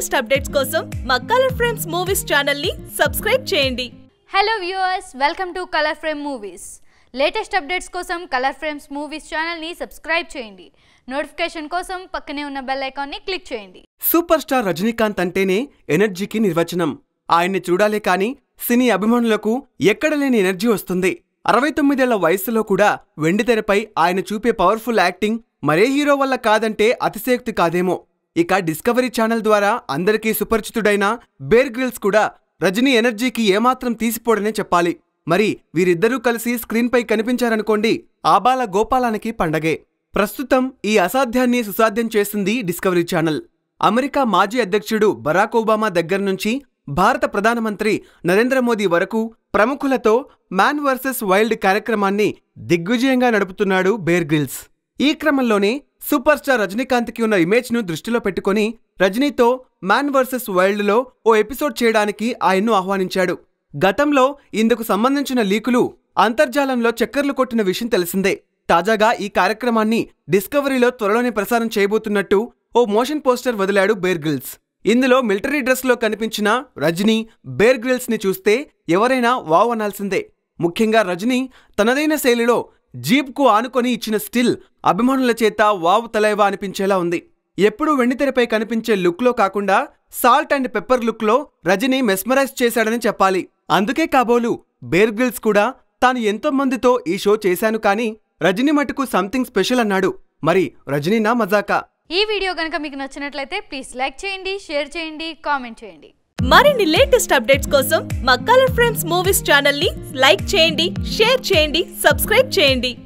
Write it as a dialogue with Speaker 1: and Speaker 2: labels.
Speaker 1: latest updates కోసం మా colour frames movies channel ని సబ్స్క్రైబ్ చేయండి
Speaker 2: hello viewers welcome to colour frame movies latest updates కోసం colour frames movies ఛానల్ని subscribe చేయండి నోటిఫికేషన్ కోసం పక్కనే ఉన్న బెల్ ఐకాన్ని క్లిక్ చేయండి
Speaker 3: సూపర్ స్టార్ రజనీకాంత్ అంటేనే ఎనర్జీకి నిర్వచనం ఆయన్ని చూడాలే కాని సినీ అభిమానులకు ఎక్కడ లేని ఎనర్జీ వస్తుంది అరవై తొమ్మిదేళ్ల వయసులో కూడా వెండితెరపై ఆయన చూపే పవర్ఫుల్ యాక్టింగ్ మరే హీరో వల్ల కాదంటే అతిశయోక్తి కాదేమో ఇక డిస్కవరీ ఛానల్ ద్వారా అందరికీ సుపరిచితుడైన బేర్ గ్రిల్స్ కూడా రజనీ ఎనర్జీకి ఏమాత్రం తీసిపోడనే చెప్పాలి మరి వీరిద్దరూ కలిసి స్క్రీన్పై కనిపించారనుకోండి ఆబాల గోపాలానికి పండగే ప్రస్తుతం ఈ అసాధ్యాన్ని సుసాధ్యం చేసింది డిస్కవరీ ఛానల్ అమెరికా మాజీ అధ్యక్షుడు బరాక్ ఒబామా దగ్గర నుంచి భారత ప్రధానమంత్రి నరేంద్ర మోదీ వరకు ప్రముఖులతో మ్యాన్ వర్సెస్ వైల్డ్ కార్యక్రమాన్ని దిగ్విజయంగా నడుపుతున్నాడు బేర్ గ్రిల్స్ ఈ క్రమంలోనే సూపర్ స్టార్ రజనీకాంత్కి ఉన్న ఇమేజ్ను దృష్టిలో పెట్టుకొని రజనీతో మ్యాన్ వర్సెస్ వైల్డ్లో ఓ ఎపిసోడ్ చేయడానికి ఆయన్ను ఆహ్వానించాడు గతంలో ఇందుకు సంబంధించిన లీకులు అంతర్జాలంలో చక్కర్లు కొట్టిన విషయం తెలిసిందే తాజాగా ఈ కార్యక్రమాన్ని డిస్కవరీలో త్వరలోనే ప్రసారం చేయబోతున్నట్టు ఓ మోషన్ పోస్టర్ వదిలాడు బేర్ గ్రిల్స్ ఇందులో మిలిటరీ డ్రెస్లో కనిపించిన రజనీ బేర్ గ్రిల్స్ ని చూస్తే ఎవరైనా వావ్ అనాల్సిందే ముఖ్యంగా రజనీ తనదైన శైలిలో జీప్కు ఆనుకొని ఇచ్చిన స్టిల్ అభిమానుల చేత వావ్ తలైవా అనిపించేలా ఉంది ఎప్పుడూ వెండితెరపై కనిపించే లుక్లో కాకుండా సాల్ట్ అండ్ పెప్పర్ లుక్లో రజనీ మెస్మరైజ్ చేశాడని చెప్పాలి అందుకే కాబోలు బేర్ గ్రిల్స్ కూడా తాను ఎంతో మందితో ఈ షో చేశాను కానీ రజనీ మటుకు సంథింగ్ స్పెషల్ అన్నాడు మరి రజనీనా మజాకా
Speaker 2: ఈ వీడియో కనుక మీకు నచ్చినట్లయితే ప్లీజ్ లైక్ చేయండి షేర్ చేయండి కామెంట్ చేయండి
Speaker 1: మరిన్ని లేటెస్ట్ అప్డేట్స్ కోసం మా కలర్ ఫ్రేమ్స్ మూవీస్ ఛానల్ ని లైక్ చేయండి షేర్ చేయండి సబ్స్క్రైబ్ చేయండి